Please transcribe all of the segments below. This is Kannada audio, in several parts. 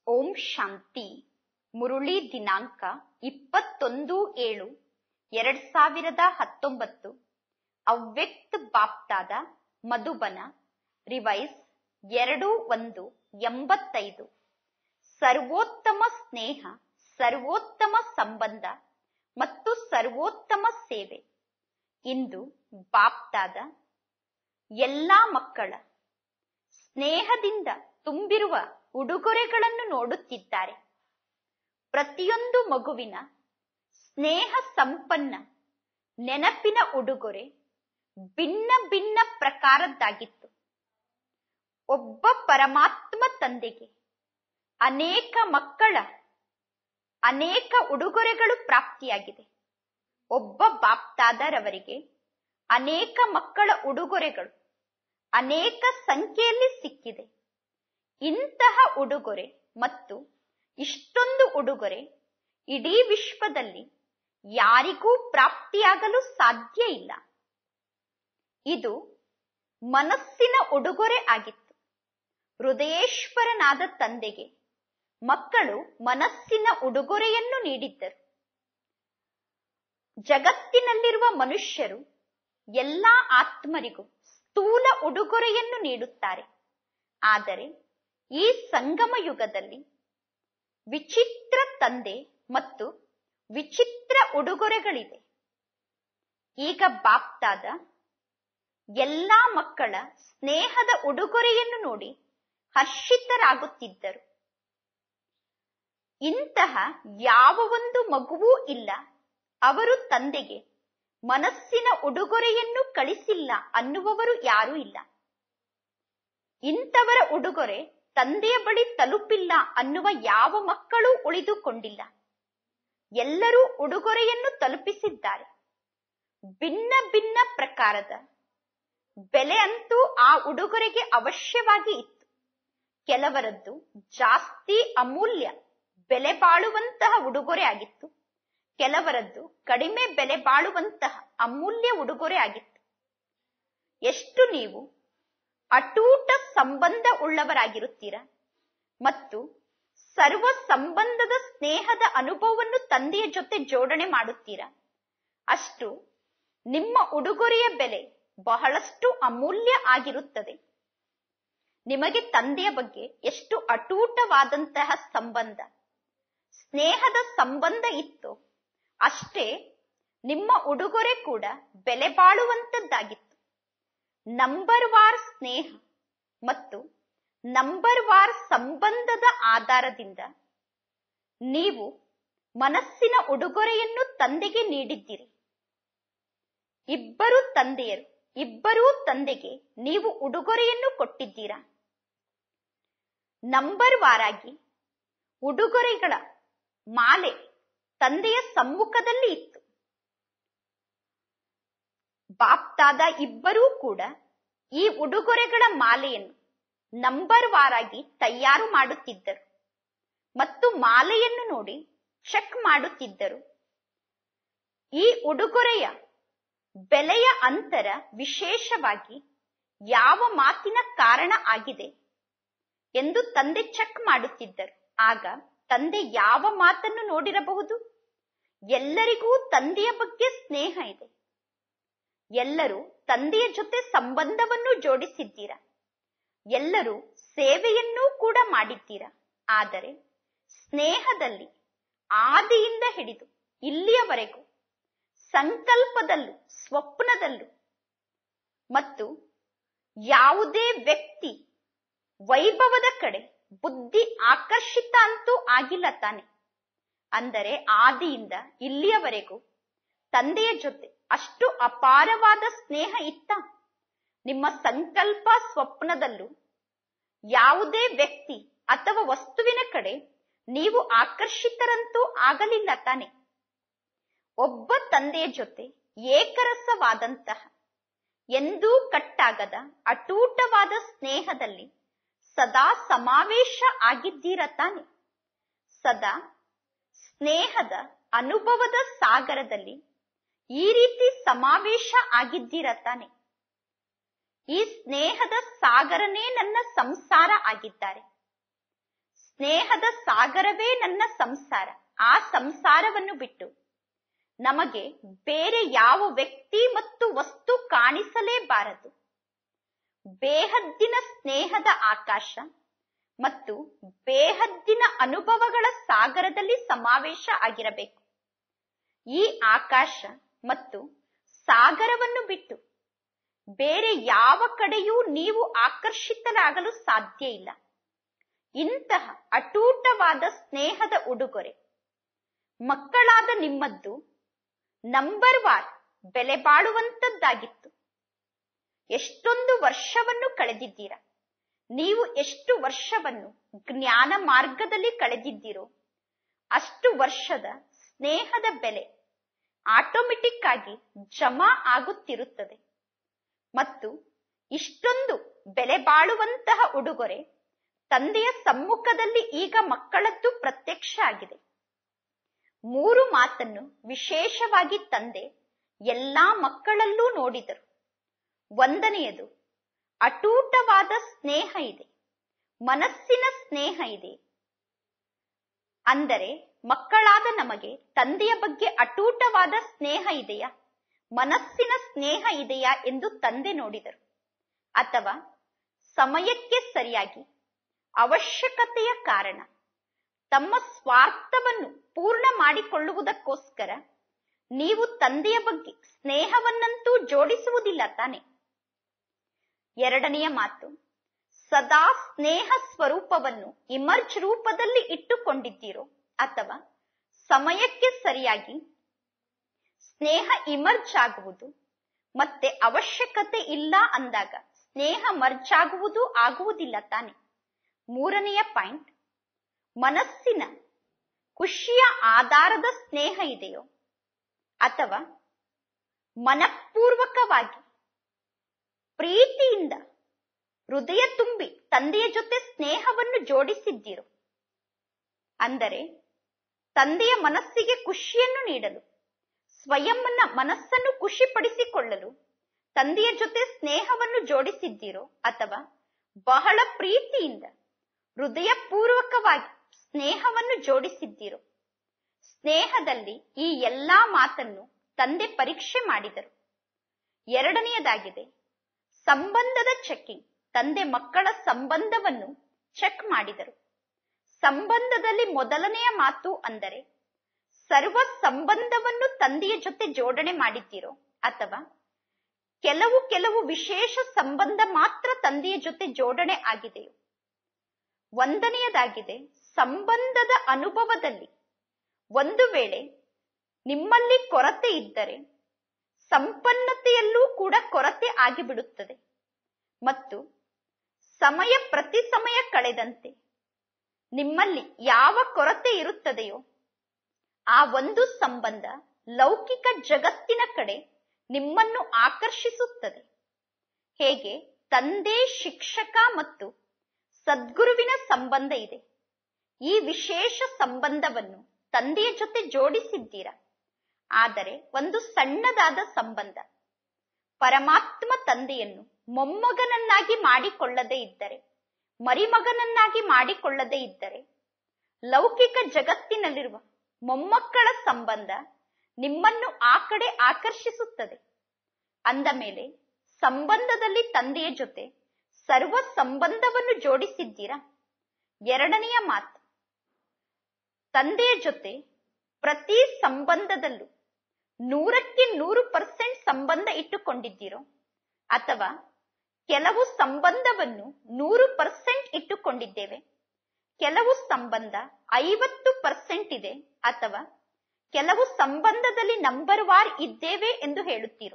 ಓಂ ಶಾಂತಿ ಮುರುಳಿ ದಿನಾಂಕ ಇಪ್ಪತ್ತೊಂದು ಏಳು ಎರಡ್ ಸಾವಿರದ ಹತ್ತೊಂಬತ್ತು ಅವ್ಯಕ್ತ ಬಾಪ್ತಾದ ಮಧುಬನ ರಿವೈಸ್ ಎರಡು ಒಂದು ಎಂಬತ್ತೈದು ಸರ್ವೋತ್ತಮ ಸ್ನೇಹ ಸರ್ವೋತ್ತಮ ಸಂಬಂಧ ಮತ್ತು ಸರ್ವೋತ್ತಮ ಸೇವೆ ಇಂದು ಬಾಪ್ತಾದ ಎಲ್ಲಾ ಮಕ್ಕಳ ಸ್ನೇಹದಿಂದ ತುಂಬಿರುವ ಉಡುಗೊರೆಗಳನ್ನು ನೋಡುತ್ತಿದ್ದಾರೆ ಪ್ರತಿಯೊಂದು ಮಗುವಿನ ಸ್ನೇಹ ಸಂಪನ್ನ ನೆನಪಿನ ಉಡುಗೊರೆ ಭಿನ್ನ ಭಿನ್ನ ಪ್ರಕಾರದ್ದಾಗಿತ್ತು ಒಬ್ಬ ಪರಮಾತ್ಮ ತಂದೆಗೆ ಅನೇಕ ಮಕ್ಕಳ ಅನೇಕ ಉಡುಗೊರೆಗಳು ಪ್ರಾಪ್ತಿಯಾಗಿದೆ ಒಬ್ಬ ಬಾಪ್ತಾದರವರಿಗೆ ಅನೇಕ ಮಕ್ಕಳ ಉಡುಗೊರೆಗಳು ಅನೇಕ ಸಂಖ್ಯೆಯಲ್ಲಿ ಸಿಕ್ಕಿದೆ ಇಂತಹ ಉಡುಗೊರೆ ಮತ್ತು ಇಷ್ಟೊಂದು ಉಡುಗೊರೆ ಇಡೀ ವಿಶ್ವದಲ್ಲಿ ಯಾರಿಗೂ ಪ್ರಾಪ್ತಿಯಾಗಲು ಸಾಧ್ಯ ಇಲ್ಲ ಇದು ಮನಸ್ಸಿನ ಉಡುಗೊರೆ ಆಗಿತ್ತು ಹೃದಯೇಶ್ವರನಾದ ತಂದೆಗೆ ಮಕ್ಕಳು ಮನಸ್ಸಿನ ಉಡುಗೊರೆಯನ್ನು ನೀಡಿದ್ದರು ಜಗತ್ತಿನಲ್ಲಿರುವ ಮನುಷ್ಯರು ಎಲ್ಲಾ ಆತ್ಮರಿಗೂ ಸ್ಥೂಲ ಉಡುಗೊರೆಯನ್ನು ನೀಡುತ್ತಾರೆ ಆದರೆ ಈ ಸಂಗಮ ಯುಗದಲ್ಲಿ ವಿಚಿತ್ರ ತಂದೆ ಮತ್ತು ವಿಚಿತ್ರ ಉಡುಗೊರೆಗಳಿದೆ ಈಗ ಬಾಪ್ತಾದ ಎಲ್ಲಾ ಮಕ್ಕಳ ಸ್ನೇಹದ ಉಡುಗೊರೆಯನ್ನು ನೋಡಿ ಹರ್ಷಿತರಾಗುತ್ತಿದ್ದರು ಇಂತಹ ಯಾವ ಒಂದು ಮಗುವೂ ಇಲ್ಲ ಅವರು ತಂದೆಗೆ ಮನಸ್ಸಿನ ಉಡುಗೊರೆಯನ್ನು ಕಳಿಸಿಲ್ಲ ಅನ್ನುವವರು ಯಾರೂ ಇಲ್ಲ ಇಂಥವರ ಉಡುಗೊರೆ ತಂದೆಯ ಬಳಿ ತಲುಪಿಲ್ಲ ಅನ್ನುವ ಯಾವ ಮಕ್ಕಳೂ ಉಳಿದುಕೊಂಡಿಲ್ಲ ಎಲ್ಲರೂ ಉಡುಗೊರೆಯನ್ನು ತಲುಪಿಸಿದ್ದಾರೆ ಭಿನ್ನ ಭಿನ್ನ ಪ್ರಕಾರದ ಬೆಲೆ ಅಂತೂ ಆ ಉಡುಗೊರೆಗೆ ಅವಶ್ಯವಾಗಿ ಇತ್ತು ಕೆಲವರದ್ದು ಜಾಸ್ತಿ ಅಮೂಲ್ಯ ಬೆಲೆ ಬಾಳುವಂತಹ ಉಡುಗೊರೆ ಆಗಿತ್ತು ಕೆಲವರದ್ದು ಕಡಿಮೆ ಬೆಲೆ ಬಾಳುವಂತಹ ಅಮೂಲ್ಯ ಉಡುಗೊರೆ ಆಗಿತ್ತು ಎಷ್ಟು ನೀವು ಅಟೂಟ ಸಂಬಂಧ ಉಳ್ಳವರಾಗಿರುತ್ತೀರಾ ಮತ್ತು ಸರ್ವ ಸಂಬಂಧದ ಸ್ನೇಹದ ಅನುಭವವನ್ನು ತಂದೆಯ ಜೊತೆ ಜೋಡಣೆ ಮಾಡುತ್ತೀರಾ ಅಷ್ಟು ನಿಮ್ಮ ಉಡುಗೊರೆಯ ಬೆಲೆ ಬಹಳಷ್ಟು ಅಮೂಲ್ಯ ಆಗಿರುತ್ತದೆ ನಿಮಗೆ ತಂದೆಯ ಬಗ್ಗೆ ಎಷ್ಟು ಅಟೂಟವಾದಂತಹ ಸಂಬಂಧ ಸ್ನೇಹದ ಸಂಬಂಧ ಇತ್ತು ಅಷ್ಟೇ ನಿಮ್ಮ ಉಡುಗೊರೆ ಕೂಡ ಬೆಲೆ ಬಾಳುವಂತದ್ದಾಗಿತ್ತು ನಂಬರ್ ವಾರ್ ಸ್ನೇಹ ಮತ್ತು ನಂಬರ್ ವಾರ್ ಸಂಬಂಧದ ಆಧಾರದಿಂದ ನೀವು ಮನಸ್ಸಿನ ಉಡುಗೊರೆಯನ್ನು ತಂದೆಗೆ ನೀಡಿದ್ದೀರಿ ಇಬ್ಬರು ತಂದೆಯರು ಇಬ್ಬರೂ ತಂದೆಗೆ ನೀವು ಉಡುಗೊರೆಯನ್ನು ಕೊಟ್ಟಿದ್ದೀರಾ ನಂಬರ್ ವಾರಾಗಿ ಉಡುಗೊರೆಗಳ ಮಾಲೆ ತಂದೆಯ ಸಮ್ಮುಖದಲ್ಲಿ ಇತ್ತು ಬಾಪ್ತಾದ ಇಬ್ಬರೂ ಕೂಡ ಈ ಉಡುಗೊರೆಗಳ ಮಾಲೆಯನ್ನು ನಂಬರ್ ವಾರಾಗಿ ತಯಾರು ಮಾಡುತ್ತಿದ್ದರು ಮತ್ತು ಮಾಲೆಯನ್ನು ನೋಡಿ ಚೆಕ್ ಮಾಡುತ್ತಿದ್ದರು ಈ ಉಡುಗೊರೆಯ ಬೆಲೆಯ ಅಂತರ ವಿಶೇಷವಾಗಿ ಯಾವ ಮಾತಿನ ಕಾರಣ ಆಗಿದೆ ಎಂದು ತಂದೆ ಚೆಕ್ ಮಾಡುತ್ತಿದ್ದರು ಆಗ ತಂದೆ ಯಾವ ಮಾತನ್ನು ನೋಡಿರಬಹುದು ಎಲ್ಲರಿಗೂ ತಂದೆಯ ಬಗ್ಗೆ ಸ್ನೇಹ ಇದೆ ಎಲ್ಲರೂ ತಂದೆಯ ಜೊತೆ ಸಂಬಂಧವನ್ನು ಜೋಡಿಸಿದ್ದೀರಾ ಎಲ್ಲರೂ ಸೇವೆಯನ್ನೂ ಕೂಡ ಮಾಡಿದ್ದೀರಾ ಆದರೆ ಸ್ನೇಹದಲ್ಲಿ ಆದಿಯಿಂದ ಹಿಡಿದು ಇಲ್ಲಿಯವರೆಗೂ ಸಂಕಲ್ಪದಲ್ಲೂ ಸ್ವಪ್ನದಲ್ಲೂ ಮತ್ತು ಯಾವುದೇ ವ್ಯಕ್ತಿ ವೈಭವದ ಕಡೆ ಬುದ್ಧಿ ಆಕರ್ಷಿತ ಅಂತೂ ಆಗಿಲ್ಲ ತಾನೆ ಅಂದರೆ ಆದಿಯಿಂದ ಇಲ್ಲಿಯವರೆಗೂ ತಂದೆಯ ಜೊತೆ ಅಷ್ಟು ಅಪಾರವಾದ ಸ್ನೇಹ ಇತ್ತ ನಿಮ್ಮ ಸಂಕಲ್ಪ ಸ್ವಪ್ನದಲ್ಲೂ ಯಾವುದೇ ವ್ಯಕ್ತಿ ಅಥವಾ ವಸ್ತುವಿನ ಕಡೆ ನೀವು ಆಕರ್ಷಿತರಂತೂ ಆಗಲಿಲ್ಲ ತಾನೆ ಒಬ್ಬ ತಂದೆಯ ಜೊತೆ ಏಕರಸವಾದಂತಹ ಎಂದೂ ಕಟ್ಟಾಗದ ಅಟೂಟವಾದ ಸ್ನೇಹದಲ್ಲಿ ಸದಾ ಸಮಾವೇಶ ಆಗಿದ್ದೀರ ತಾನೆ ಸದಾ ಸ್ನೇಹದ ಅನುಭವದ ಸಾಗರದಲ್ಲಿ ಈ ರೀತಿ ಸಮಾವೇಶ ಆಗಿದ್ದೀರ ತಾನೆ ಈ ಸ್ನೇಹದ ಸಾಗರನೇ ನನ್ನ ಸಂಸಾರ ಆಗಿದ್ದಾರೆ ಸ್ನೇಹದ ಸಾಗರವೇ ನನ್ನ ಸಂಸಾರ ಆ ಸಂಸಾರವನ್ನು ಬಿಟ್ಟು ನಮಗೆ ಬೇರೆ ಯಾವ ವ್ಯಕ್ತಿ ಮತ್ತು ವಸ್ತು ಕಾಣಿಸಲೇಬಾರದು ಬೇಹದ್ದಿನ ಸ್ನೇಹದ ಆಕಾಶ ಮತ್ತು ಬೇಹದ್ದಿನ ಅನುಭವಗಳ ಸಾಗರದಲ್ಲಿ ಸಮಾವೇಶ ಆಗಿರಬೇಕು ಈ ಆಕಾಶ ಮತ್ತು ಸಾಗರವನ್ನು ಬಿಟ್ಟು ಬೇರೆ ಯಾವ ಕಡೆಯೂ ನೀವು ಆಕರ್ಷಿತರಾಗಲು ಸಾಧ್ಯ ಇಲ್ಲ ಇಂತಹ ಅಟೂಟವಾದ ಸ್ನೇಹದ ಉಡುಗೊರೆ ಮಕ್ಕಳಾದ ನಿಮ್ಮದ್ದು ನಂಬರ್ ವಾರ್ ಬೆಲೆ ಬಾಳುವಂತದ್ದಾಗಿತ್ತು ಎಷ್ಟೊಂದು ವರ್ಷವನ್ನು ಕಳೆದಿದ್ದೀರಾ ನೀವು ಎಷ್ಟು ವರ್ಷವನ್ನು ಜ್ಞಾನ ಮಾರ್ಗದಲ್ಲಿ ಕಳೆದಿದ್ದೀರೋ ಅಷ್ಟು ವರ್ಷದ ಸ್ನೇಹದ ಬೆಲೆ ಆಟೋಮೆಟಿಕ್ ಆಗಿ ಜಮಾ ಆಗುತ್ತಿರುತ್ತದೆ ಮತ್ತು ಇಷ್ಟೊಂದು ಬೆಲೆ ಬಾಳುವಂತಹ ಉಡುಗೊರೆ ತಂದೆಯ ಸಮ್ಮುಖದಲ್ಲಿ ಈಗ ಮಕ್ಕಳದ್ದು ಪ್ರತ್ಯಕ್ಷ ಆಗಿದೆ ಮೂರು ಮಾತನ್ನು ವಿಶೇಷವಾಗಿ ತಂದೆ ಎಲ್ಲಾ ಮಕ್ಕಳಲ್ಲೂ ನೋಡಿದರು ಒಂದನೆಯದು ಅಟೂಟವಾದ ಸ್ನೇಹ ಇದೆ ಮನಸ್ಸಿನ ಸ್ನೇಹ ಇದೆ ಅಂದರೆ ಮಕ್ಕಳಾದ ನಮಗೆ ತಂದೆಯ ಬಗ್ಗೆ ಅಟೂಟವಾದ ಸ್ನೇಹ ಇದೆಯಾ ಮನಸ್ಸಿನ ಸ್ನೇಹ ಇದೆಯಾ ಎಂದು ತಂದೆ ನೋಡಿದರು ಅಥವಾ ಸಮಯಕ್ಕೆ ಸರಿಯಾಗಿ ಅವಶ್ಯಕತೆಯ ಕಾರಣ ತಮ್ಮ ಸ್ವಾರ್ಥವನ್ನು ಪೂರ್ಣ ಮಾಡಿಕೊಳ್ಳುವುದಕ್ಕೋಸ್ಕರ ನೀವು ತಂದೆಯ ಬಗ್ಗೆ ಸ್ನೇಹವನ್ನಂತೂ ಜೋಡಿಸುವುದಿಲ್ಲ ತಾನೆ ಎರಡನೆಯ ಮಾತು ಸದಾ ಸ್ನೇಹ ಸ್ವರೂಪವನ್ನು ಇಮರ್ಜ್ ರೂಪದಲ್ಲಿ ಇಟ್ಟುಕೊಂಡಿದ್ದೀರೋ ಅಥವಾ ಸಮಯಕ್ಕೆ ಸರಿಯಾಗಿ ಸ್ನೇಹ ಇಮರ್ಜ್ ಆಗುವುದು ಮತ್ತೆ ಅವಶ್ಯಕತೆ ಇಲ್ಲ ಅಂದಾಗ ಸ್ನೇಹ ಮರ್ಜ್ ಆಗುವುದು ಆಗುವುದಿಲ್ಲ ತಾನೆ ಮೂರನೆಯ ಪಾಯಿಂಟ್ ಮನಸ್ಸಿನ ಖುಷಿಯ ಆಧಾರದ ಸ್ನೇಹ ಇದೆಯೋ ಅಥವಾ ಮನಪೂರ್ವಕವಾಗಿ ಪ್ರೀತಿಯಿಂದ ಹೃದಯ ತುಂಬಿ ತಂದೆಯ ಜೊತೆ ಸ್ನೇಹವನ್ನು ಜೋಡಿಸಿದ್ದೀರೋ ಅಂದರೆ ತಂದೆಯ ಮನಸ್ಸಿಗೆ ಖುಷಿಯನ್ನು ನೀಡಲು ಸ್ವಯಂನ ಮನಸ್ಸನ್ನು ಖುಷಿಪಡಿಸಿಕೊಳ್ಳಲು ತಂದೆಯ ಜೊತೆ ಸ್ನೇಹವನ್ನು ಜೋಡಿಸಿದ್ದೀರೋ ಅಥವಾ ಬಹಳ ಪ್ರೀತಿಯಿಂದ ಹೃದಯಪೂರ್ವಕವಾಗಿ ಸ್ನೇಹವನ್ನು ಜೋಡಿಸಿದ್ದೀರೋ ಸ್ನೇಹದಲ್ಲಿ ಈ ಎಲ್ಲಾ ಮಾತನ್ನು ತಂದೆ ಪರೀಕ್ಷೆ ಮಾಡಿದರು ಎರಡನೆಯದಾಗಿದೆ ಸಂಬಂಧದ ಚೆಕಿಂಗ್ ತಂದೆ ಮಕ್ಕಳ ಸಂಬಂಧವನ್ನು ಚೆಕ್ ಮಾಡಿದರು ಸಂಬಂಧದಲ್ಲಿ ಮೊದಲನೆಯ ಮಾತು ಅಂದರೆ ಸರ್ವ ಸಂಬಂಧವನ್ನು ತಂದೆಯ ಜೊತೆ ಜೋಡಣೆ ಮಾಡಿದ್ದೀರೋ ಅಥವಾ ಕೆಲವು ಕೆಲವು ವಿಶೇಷ ಸಂಬಂಧ ಮಾತ್ರ ತಂದೆಯ ಜೊತೆ ಜೋಡಣೆ ಆಗಿದೆಯೋ ಒಂದನೆಯದಾಗಿದೆ ಸಂಬಂಧದ ಅನುಭವದಲ್ಲಿ ಒಂದು ವೇಳೆ ನಿಮ್ಮಲ್ಲಿ ಕೊರತೆ ಇದ್ದರೆ ಸಂಪನ್ನತೆಯಲ್ಲೂ ಕೂಡ ಕೊರತೆ ಆಗಿಬಿಡುತ್ತದೆ ಮತ್ತು ಸಮಯ ಪ್ರತಿ ಸಮಯ ಕಳೆದಂತೆ ನಿಮ್ಮಲ್ಲಿ ಯಾವ ಕೊರತೆ ಇರುತ್ತದೆಯೋ ಆ ಒಂದು ಸಂಬಂಧ ಲೌಕಿಕ ಜಗತ್ತಿನ ಕಡೆ ನಿಮ್ಮನ್ನು ಆಕರ್ಷಿಸುತ್ತದೆ ಹೇಗೆ ತಂದೆ ಶಿಕ್ಷಕ ಮತ್ತು ಸದ್ಗುರುವಿನ ಸಂಬಂಧ ಇದೆ ಈ ವಿಶೇಷ ಸಂಬಂಧವನ್ನು ತಂದೆಯ ಜೊತೆ ಜೋಡಿಸಿದ್ದೀರಾ ಆದರೆ ಒಂದು ಸಣ್ಣದಾದ ಸಂಬಂಧ ಪರಮಾತ್ಮ ತಂದೆಯನ್ನು ಮೊಮ್ಮಗನನ್ನಾಗಿ ಮಾಡಿಕೊಳ್ಳದೇ ಇದ್ದರೆ ಮರಿಮಗನನ್ನಾಗಿ ಮಾಡಿಕೊಳ್ಳದೇ ಇದ್ದರೆ ಲೌಕಿಕ ಜಗತ್ತಿನಲ್ಲಿರುವ ಮೊಮ್ಮಕ್ಕಳ ಸಂಬಂಧ ನಿಮ್ಮನ್ನು ಆ ಕಡೆ ಆಕರ್ಷಿಸುತ್ತದೆ ಅಂದ ಮೇಲೆ ಸಂಬಂಧದಲ್ಲಿ ತಂದೆಯ ಜೊತೆ ಸರ್ವ ಸಂಬಂಧವನ್ನು ಜೋಡಿಸಿದ್ದೀರಾ ಎರಡನೆಯ ಮಾತು ತಂದೆಯ ಜೊತೆ ಪ್ರತಿ ಸಂಬಂಧದಲ್ಲೂ ನೂರಕ್ಕೆ ನೂರು ಪರ್ಸೆಂಟ್ ಸಂಬಂಧ ಇಟ್ಟುಕೊಂಡಿದ್ದೀರೋ ಅಥವಾ ಕೆಲವು ಸಂಬಂಧವನ್ನು ನೂರು ಪರ್ಸೆಂಟ್ ಇಟ್ಟುಕೊಂಡಿದ್ದೇವೆ ಕೆಲವು ಸಂಬಂಧ ಐವತ್ತು ಪರ್ಸೆಂಟ್ ಇದೆ ಅಥವಾ ಕೆಲವು ಸಂಬಂಧದಲ್ಲಿ ನಂಬರ್ ವಾರ್ ಇದ್ದೇವೆ ಎಂದು ಹೇಳುತ್ತೀರೋ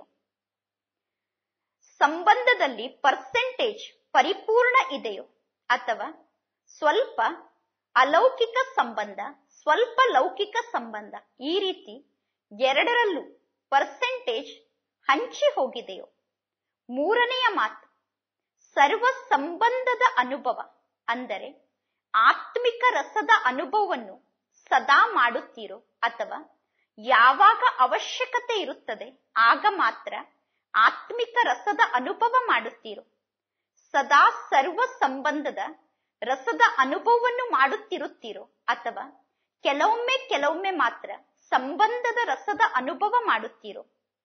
ಸಂಬಂಧದಲ್ಲಿ ಪರ್ಸೆಂಟೇಜ್ ಪರಿಪೂರ್ಣ ಇದೆಯೋ ಅಥವಾ ಸ್ವಲ್ಪ ಅಲೌಕಿಕ ಸಂಬಂಧ ಸ್ವಲ್ಪ ಲೌಕಿಕ ಸಂಬಂಧ ಈ ರೀತಿ ಎರಡರಲ್ಲೂ ಪರ್ಸೆಂಟೇಜ್ ಹಂಚಿ ಹೋಗಿದೆಯೋ ಮೂರನೆಯ ಮಾತು ಸರ್ವ ಸಂಬಂಧದ ಅನುಭವ ಅಂದರೆ ಆತ್ಮಿಕ ರಸದ ಅನುಭವವನ್ನು ಸದಾ ಮಾಡುತ್ತೀರೋ ಅಥವಾ ಯಾವಾಗ ಅವಶ್ಯಕತೆ ಇರುತ್ತದೆ ಆಗ ಮಾತ್ರ ಆತ್ಮಿಕ ರಸದ ಅನುಭವ ಮಾಡುತ್ತೀರೋ ಸದಾ ಸರ್ವ ಸಂಬಂಧದ ರಸದ ಅನುಭವವನ್ನು ಮಾಡುತ್ತಿರುತ್ತೀರೋ ಅಥವಾ ಕೆಲವೊಮ್ಮೆ ಕೆಲವೊಮ್ಮೆ ಮಾತ್ರ ಸಂಬಂಧದ ರಸದ ಅನುಭವ ಮಾಡುತ್ತೀರೋ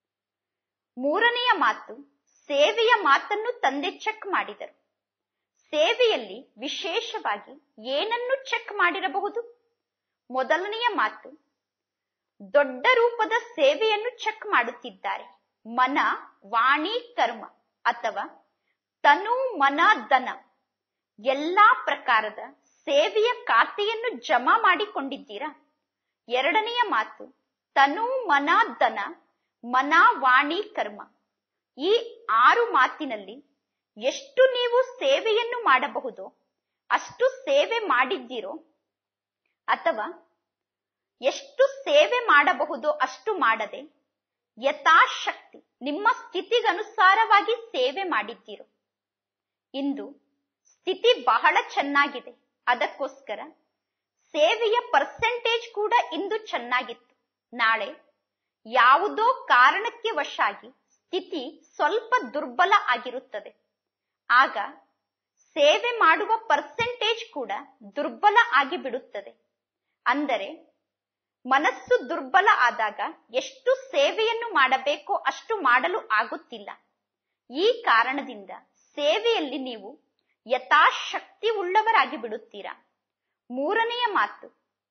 ಮೂರನೆಯ ಮಾತು ಸೇವೆಯ ಮಾತನ್ನು ತಂದೆ ಚೆಕ್ ಮಾಡಿದರು ಸೇವೆಯಲ್ಲಿ ವಿಶೇಷವಾಗಿ ಏನನ್ನು ಚೆಕ್ ಮಾಡಿರಬಹುದು ಮೊದಲನೆಯ ಮಾತು ದೊಡ್ಡ ರೂಪದ ಸೇವೆಯನ್ನು ಚೆಕ್ ಮಾಡುತ್ತಿದ್ದಾರೆ ಮನ ವಾಣಿ ಕರ್ಮ ಅಥವಾ ತನು ಮನ ದನ ಎಲ್ಲಾ ಪ್ರಕಾರದ ಸೇವೆಯ ಖಾತೆಯನ್ನು ಜಮಾ ಮಾಡಿಕೊಂಡಿದ್ದೀರಾ ಎರಡನೆಯ ಮಾತು ತನು ಮನ ದನ ಮನ ವಾಣಿ ಕರ್ಮ ಈ ಆರು ಮಾತಿನಲ್ಲಿ ಎಷ್ಟು ನೀವು ಸೇವೆಯನ್ನು ಮಾಡಬಹುದೋ ಅಷ್ಟು ಸೇವೆ ಮಾಡಿದ್ದೀರೋ ಅಥವಾ ಎಷ್ಟು ಸೇವೆ ಮಾಡಬಹುದೋ ಅಷ್ಟು ಮಾಡದೆ ಯಥಾಶಕ್ತಿ ನಿಮ್ಮ ಸ್ಥಿತಿಗನುಸಾರವಾಗಿ ಸೇವೆ ಮಾಡಿದ್ದೀರೋ ಇಂದು ಸ್ಥಿತಿ ಬಹಳ ಚೆನ್ನಾಗಿದೆ ಅದಕ್ಕೋಸ್ಕರ ಸೇವೆಯ ಪರ್ಸೆಂಟೇಜ್ ಕೂಡ ಇಂದು ಚೆನ್ನಾಗಿತ್ತು ನಾಳೆ ಯಾವುದೋ ಕಾರಣಕ್ಕೆ ವಶಾಗಿ ಸ್ಥಿತಿ ಸ್ವಲ್ಪ ದುರ್ಬಲ ಆಗಿರುತ್ತದೆ ಆಗ ಸೇವೆ ಮಾಡುವ ಪರ್ಸೆಂಟೇಜ್ ಕೂಡ ದುರ್ಬಲ ಆಗಿ ಬಿಡುತ್ತದೆ ಅಂದರೆ ಮನಸ್ಸು ದುರ್ಬಲ ಆದಾಗ ಎಷ್ಟು ಸೇವೆಯನ್ನು ಮಾಡಬೇಕೋ ಅಷ್ಟು ಮಾಡಲು ಆಗುತ್ತಿಲ್ಲ ಈ ಕಾರಣದಿಂದ ಸೇವೆಯಲ್ಲಿ ನೀವು ಯಥಾಶಕ್ತಿ ಉಳ್ಳವರಾಗಿ ಬಿಡುತ್ತೀರಾ ಮೂರನೆಯ ಮಾತು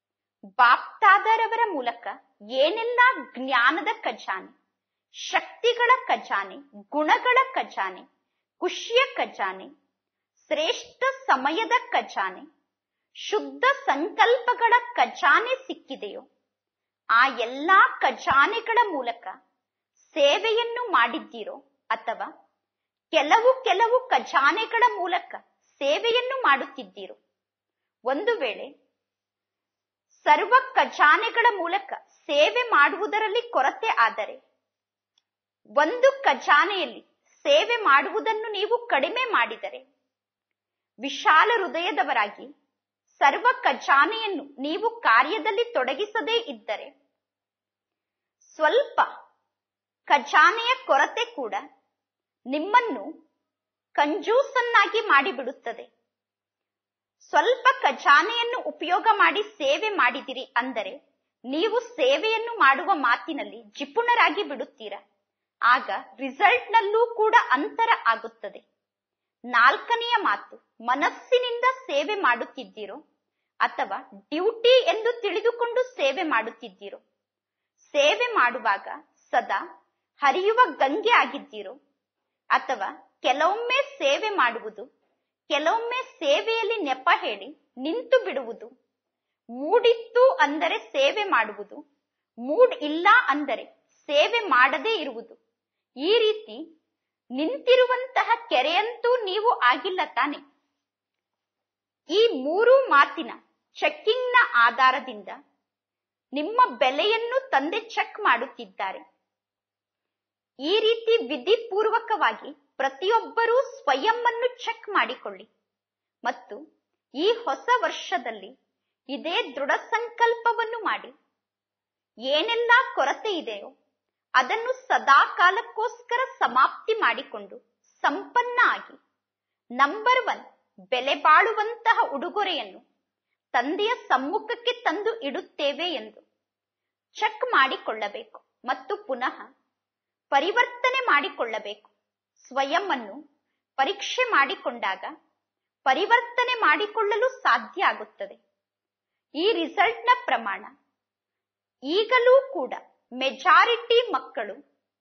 ಬಾಪ್ತಾದರವರ ಮೂಲಕ ಏನೆಲ್ಲ ಜ್ಞಾನದ ಖಜಾನೆ ಶಕ್ತಿಗಳ ಖಜಾನೆ ಗುಣಗಳ ಖಜಾನೆ ಖುಷಿಯ ಖಜಾನೆ ಶ್ರೇಷ್ಠ ಸಮಯದ ಖಜಾನೆ ಶುದ್ಧ ಸಂಕಲ್ಪಗಳ ಖಜಾನೆ ಸಿಕ್ಕಿದೆಯೋ ಆ ಎಲ್ಲಾ ಖಜಾನೆಗಳ ಮೂಲಕ ಸೇವೆಯನ್ನು ಮಾಡಿದ್ದೀರೋ ಅಥವಾ ಕೆಲವು ಕೆಲವು ಖಜಾನೆಗಳ ಮೂಲಕ ಸೇವೆಯನ್ನು ಮಾಡುತ್ತಿದ್ದೀರೋ ಒಂದು ವೇಳೆ ಸರ್ವ ಖಜಾನೆಗಳ ಮೂಲಕ ಸೇವೆ ಮಾಡುವುದರಲ್ಲಿ ಕೊರತೆ ಆದರೆ ಒಂದು ಖಜಾನೆಯಲ್ಲಿ ಸೇವೆ ಮಾಡುವುದನ್ನು ನೀವು ಕಡಿಮೆ ಮಾಡಿದರೆ ವಿಶಾಲ ಹೃದಯದವರಾಗಿ ಸರ್ವ ಖಜಾನೆಯನ್ನು ನೀವು ಕಾರ್ಯದಲ್ಲಿ ತೊಡಗಿಸದೇ ಇದ್ದರೆ ಸ್ವಲ್ಪ ಖಜಾನೆಯ ಕೊರತೆ ಕೂಡ ನಿಮ್ಮನ್ನು ಕಂಜೂಸನ್ನಾಗಿ ಮಾಡಿಬಿಡುತ್ತದೆ ಸ್ವಲ್ಪ ಖಜಾನೆಯನ್ನು ಉಪಯೋಗ ಮಾಡಿ ಸೇವೆ ಮಾಡಿದಿರಿ ಅಂದರೆ ನೀವು ಸೇವೆಯನ್ನು ಮಾಡುವ ಮಾತಿನಲ್ಲಿ ಜಿಪುಣರಾಗಿ ಬಿಡುತ್ತೀರಾ ಆಗ ರಿಸಲ್ಟ್ನಲ್ಲೂ ಕೂಡ ಅಂತರ ಆಗುತ್ತದೆ ನಾಲ್ಕನೆಯ ಮಾತು ಮನಸ್ಸಿನಿಂದ ಸೇವೆ ಮಾಡುತ್ತಿದ್ದೀರೋ ಅಥವಾ ಡ್ಯೂಟಿ ಎಂದು ತಿಳಿದುಕೊಂಡು ಸೇವೆ ಮಾಡುತ್ತಿದ್ದೀರೋ ಸೇವೆ ಮಾಡುವಾಗ ಸದಾ ಹರಿಯುವ ಗಂಗೆ ಆಗಿದ್ದೀರೋ ಅಥವಾ ಕೆಲವೊಮ್ಮೆ ಸೇವೆ ಮಾಡುವುದು ಕೆಲವೊಮ್ಮೆ ಸೇವೆಯಲ್ಲಿ ನೆಪ ಹೇಳಿ ನಿಂತು ಬಿಡುವುದು ಮೂಡಿತ್ತು ಅಂದರೆ ಸೇವೆ ಮಾಡುವುದು ಮೂಡ್ ಇಲ್ಲ ಅಂದರೆ ಸೇವೆ ಮಾಡದೇ ಇರುವುದು ಈ ರೀತಿ ನಿಂತಿರುವಂತಹ ಕೆರೆಯಂತೂ ನೀವು ಆಗಿಲ್ಲ ತಾನೆ ಈ ಮೂರು ಮಾತಿನ ಚೆಕ್ಕಿಂಗ್ನ ಆಧಾರದಿಂದ ನಿಮ್ಮ ಬೆಲೆಯನ್ನು ತಂದೆ ಚೆಕ್ ಮಾಡುತ್ತಿದ್ದಾರೆ ಈ ರೀತಿ ವಿಧಿಪೂರ್ವಕವಾಗಿ ಪ್ರತಿಯೊಬ್ಬರೂ ಸ್ವಯಂವನ್ನು ಚೆಕ್ ಮಾಡಿಕೊಳ್ಳಿ ಮತ್ತು ಈ ಹೊಸ ವರ್ಷದಲ್ಲಿ ಇದೇ ದೃಢ ಸಂಕಲ್ಪವನ್ನು ಮಾಡಿ ಏನೆಲ್ಲ ಕೊರತೆ ಇದೆಯೋ ಅದನ್ನು ಸದಾ ಕಾಲಕ್ಕೋಸ್ಕರ ಸಮಾಪ್ತಿ ಮಾಡಿಕೊಂಡು ಸಂಪನ್ನ ಆಗಿ ನಂಬರ್ ಒನ್ ಬೆಲೆ ಬಾಳುವಂತಹ ಉಡುಗೊರೆಯನ್ನು ತಂದೆಯ ಸಮ್ಮುಖಕ್ಕೆ ತಂದು ಇಡುತ್ತೇವೆ ಎಂದು ಚೆಕ್ ಮಾಡಿಕೊಳ್ಳಬೇಕು ಮತ್ತು ಪುನಃ ಪರಿವರ್ತನೆ ಮಾಡಿಕೊಳ್ಳಬೇಕು ಸ್ವಯಂ ಅನ್ನು ಪರೀಕ್ಷೆ ಮಾಡಿಕೊಂಡಾಗ ಪರಿವರ್ತನೆ ಮಾಡಿಕೊಳ್ಳಲು ಸಾಧ್ಯ ಆಗುತ್ತದೆ ಈ ರಿಸಲ್ಟ್ನ ಪ್ರಮಾಣ ಈಗಲೂ ಕೂಡ ಮೆಜಾರಿಟಿ ಮಕ್ಕಳು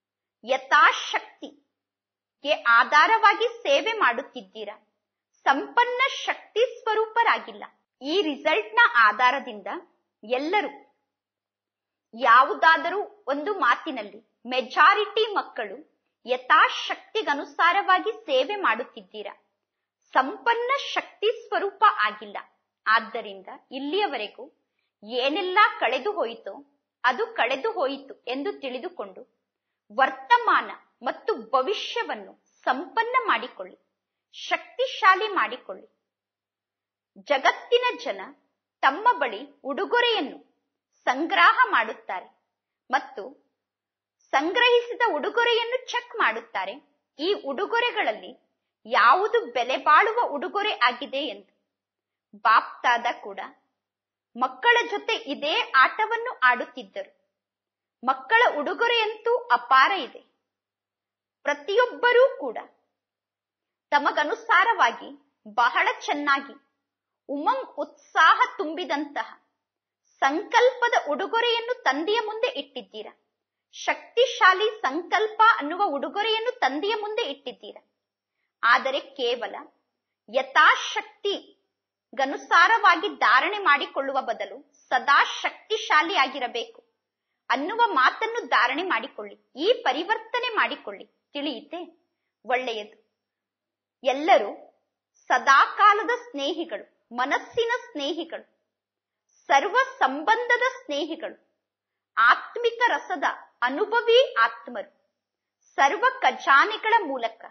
ಯಥಾಶಕ್ತಿಗೆ ಆಧಾರವಾಗಿ ಸೇವೆ ಮಾಡುತ್ತಿದ್ದೀರಾ ಸಂಪನ್ನ ಶಕ್ತಿ ಸ್ವರೂಪರಾಗಿಲ್ಲ ಈ ರಿಸಲ್ಟ್ನ ಆಧಾರದಿಂದ ಎಲ್ಲರೂ ಯಾವುದಾದರೂ ಒಂದು ಮಾತಿನಲ್ಲಿ ಮೆಜಾರಿಟಿ ಮಕ್ಕಳು ಯಥಾಶಕ್ತಿಗನುಸಾರವಾಗಿ ಸೇವೆ ಮಾಡುತ್ತಿದ್ದೀರಾ ಸಂಪನ್ನ ಶಕ್ತಿ ಸ್ವರೂಪ ಆಗಿಲ್ಲ ಆದ್ದರಿಂದ ಇಲ್ಲಿಯವರೆಗೂ ಏನೆಲ್ಲ ಕಳೆದು ಹೋಯಿತೋ ಅದು ಕಳೆದು ಹೋಯಿತು ಎಂದು ತಿಳಿದುಕೊಂಡು ವರ್ತಮಾನ ಮತ್ತು ಭವಿಷ್ಯವನ್ನು ಸಂಪನ್ನ ಮಾಡಿಕೊಳ್ಳಿ ಶಕ್ತಿಶಾಲಿ ಮಾಡಿಕೊಳ್ಳಿ ಜಗತ್ತಿನ ಜನ ತಮ್ಮ ಬಳಿ ಉಡುಗೊರೆಯನ್ನು ಸಂಗ್ರಹ ಮಾಡುತ್ತಾರೆ ಮತ್ತು ಸಂಗ್ರಹಿಸಿದ ಉಡುಗೊರೆಯನ್ನು ಚೆಕ್ ಮಾಡುತ್ತಾರೆ ಈ ಉಡುಗೊರೆಗಳಲ್ಲಿ ಯಾವುದು ಬೆಲೆ ಬಾಳುವ ಉಡುಗೊರೆ ಆಗಿದೆ ಎಂದು ಬಾಪ್ತಾದ ಕೂಡ ಮಕ್ಕಳ ಜೊತೆ ಇದೇ ಆಟವನ್ನು ಆಡುತ್ತಿದ್ದರು ಮಕ್ಕಳ ಉಡುಗೊರೆಯಂತೂ ಅಪಾರ ಇದೆ ಪ್ರತಿಯೊಬ್ಬರೂ ಕೂಡ ತಮಗನುಸಾರವಾಗಿ ಬಹಳ ಚೆನ್ನಾಗಿ ಉಮಂಗ್ ಉತ್ಸಾಹ ತುಂಬಿದಂತಹ ಸಂಕಲ್ಪದ ಉಡುಗೊರೆಯನ್ನು ತಂದೆಯ ಮುಂದೆ ಇಟ್ಟಿದ್ದೀರಾ ಶಕ್ತಿಶಾಲಿ ಸಂಕಲ್ಪ ಅನ್ನುವ ಉಡುಗೊರೆಯನ್ನು ತಂದೆಯ ಮುಂದೆ ಇಟ್ಟಿದ್ದೀರಾ ಆದರೆ ಕೇವಲ ಯಥಾಶಕ್ತಿ ಗನುಸಾರವಾಗಿ ಧಾರಣೆ ಮಾಡಿಕೊಳ್ಳುವ ಬದಲು ಸದಾ ಶಕ್ತಿಶಾಲಿಯಾಗಿರಬೇಕು ಅನ್ನುವ ಮಾತನ್ನು ಧಾರಣೆ ಮಾಡಿಕೊಳ್ಳಿ ಈ ಪರಿವರ್ತನೆ ಮಾಡಿಕೊಳ್ಳಿ ತಿಳಿಯಿತೆ ಒಳ್ಳೆಯದು ಎಲ್ಲರೂ ಸದಾಕಾಲದ ಸ್ನೇಹಿಗಳು ಮನಸ್ಸಿನ ಸ್ನೇಹಿಗಳು ಸರ್ವ ಸಂಬಂಧದ ಸ್ನೇಹಿಗಳು ಆತ್ಮಿಕ ರಸದ ಅನುಭವಿ ಆತ್ಮರು ಸರ್ವ ಖಜಾನೆಗಳ ಮೂಲಕ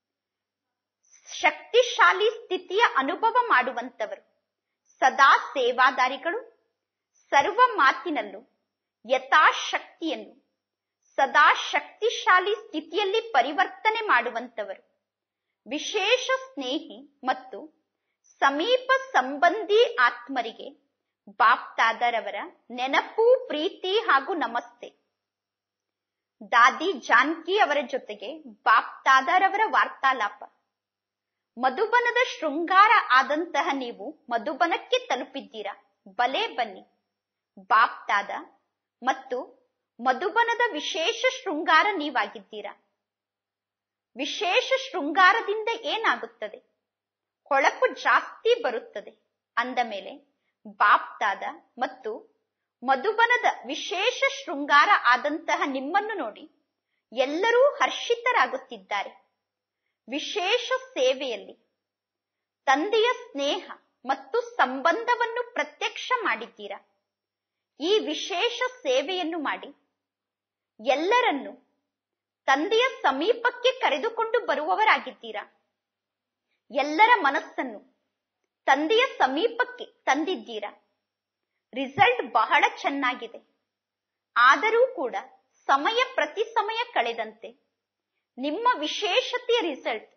ಶಕ್ತಿಶಾಲಿ ಸ್ಥಿತಿಯ ಅನುಭವ ಮಾಡುವಂತವರು ಸದಾ ಸೇವಾದಾರಿಗಳು ಸರ್ವ ಮಾತಿನಲ್ಲೂ ಯಥಾಶಕ್ತಿಯನ್ನು ಸದಾ ಶಕ್ತಿಶಾಲಿ ಸ್ಥಿತಿಯಲ್ಲಿ ಪರಿವರ್ತನೆ ಮಾಡುವಂತವರು ವಿಶೇಷ ಸ್ನೇಹಿ ಮತ್ತು ಸಮೀಪ ಸಂಬಂಧಿ ಆತ್ಮರಿಗೆ ಬಾಪ್ತಾದರವರ ನೆನಪು ಪ್ರೀತಿ ಹಾಗೂ ನಮಸ್ತೆ ದಾದಿ ಜಾನ್ಕಿ ಅವರ ಜೊತೆಗೆ ಬಾಪ್ತಾದರವರ ವಾರ್ತಾಲಾಪ ಮಧುಬನದ ಶೃಂಗಾರ ಆದಂತಹ ನೀವು ಮಧುಬನಕ್ಕೆ ತಲುಪಿದ್ದೀರಾ ಬಲೆ ಬನ್ನಿ ಬಾಪ್ತಾದ ಮತ್ತು ಮಧುಬನದ ವಿಶೇಷ ಶೃಂಗಾರ ನೀವಾಗಿದ್ದೀರಾ ವಿಶೇಷ ಶೃಂಗಾರದಿಂದ ಏನಾಗುತ್ತದೆ ಹೊಳಪು ಜಾಸ್ತಿ ಬರುತ್ತದೆ ಅಂದ ಮೇಲೆ ಬಾಪ್ತಾದ ಮತ್ತು ಮಧುಬನದ ವಿಶೇಷ ಶೃಂಗಾರ ಆದಂತಹ ನಿಮ್ಮನ್ನು ನೋಡಿ ಎಲ್ಲರೂ ಹರ್ಷಿತರಾಗುತ್ತಿದ್ದಾರೆ ವಿಶೇಷ ಸೇವೆಯಲ್ಲಿ ತಂದೆಯ ಸ್ನೇಹ ಮತ್ತು ಸಂಬಂಧವನ್ನು ಪ್ರತ್ಯಕ್ಷ ಮಾಡಿದ್ದೀರಾ ಈ ವಿಶೇಷ ಸೇವೆಯನ್ನು ಮಾಡಿ ಎಲ್ಲರನ್ನು ತಂದೆಯ ಸಮೀಪಕ್ಕೆ ಕರೆದುಕೊಂಡು ಬರುವವರಾಗಿದ್ದೀರಾ ಎಲ್ಲರ ಮನಸ್ಸನ್ನು ತಂದೆಯ ಸಮೀಪಕ್ಕೆ ತಂದಿದ್ದೀರಾ ರಿಸಲ್ಟ್ ಬಹಳ ಚೆನ್ನಾಗಿದೆ ಆದರೂ ಕೂಡ ಸಮಯ ಪ್ರತಿ ಸಮಯ ಕಳೆದಂತೆ ನಿಮ್ಮ ವಿಶೇಷತೆಯ ರಿಸಲ್ಟ್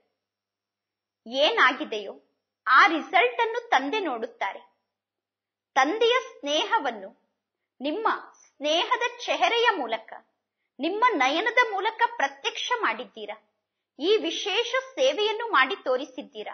ಏನಾಗಿದೆಯೋ ಆ ರಿಸಲ್ಟ್ ಅನ್ನು ತಂದೆ ನೋಡುತ್ತಾರೆ ತಂದೆಯ ಸ್ನೇಹವನ್ನು ನಿಮ್ಮ ಸ್ನೇಹದ ಚೆಹರೆಯ ಮೂಲಕ ನಿಮ್ಮ ನಯನದ ಮೂಲಕ ಪ್ರತ್ಯಕ್ಷ ಮಾಡಿದ್ದೀರಾ ಈ ವಿಶೇಷ ಸೇವೆಯನ್ನು ಮಾಡಿ ತೋರಿಸಿದ್ದೀರಾ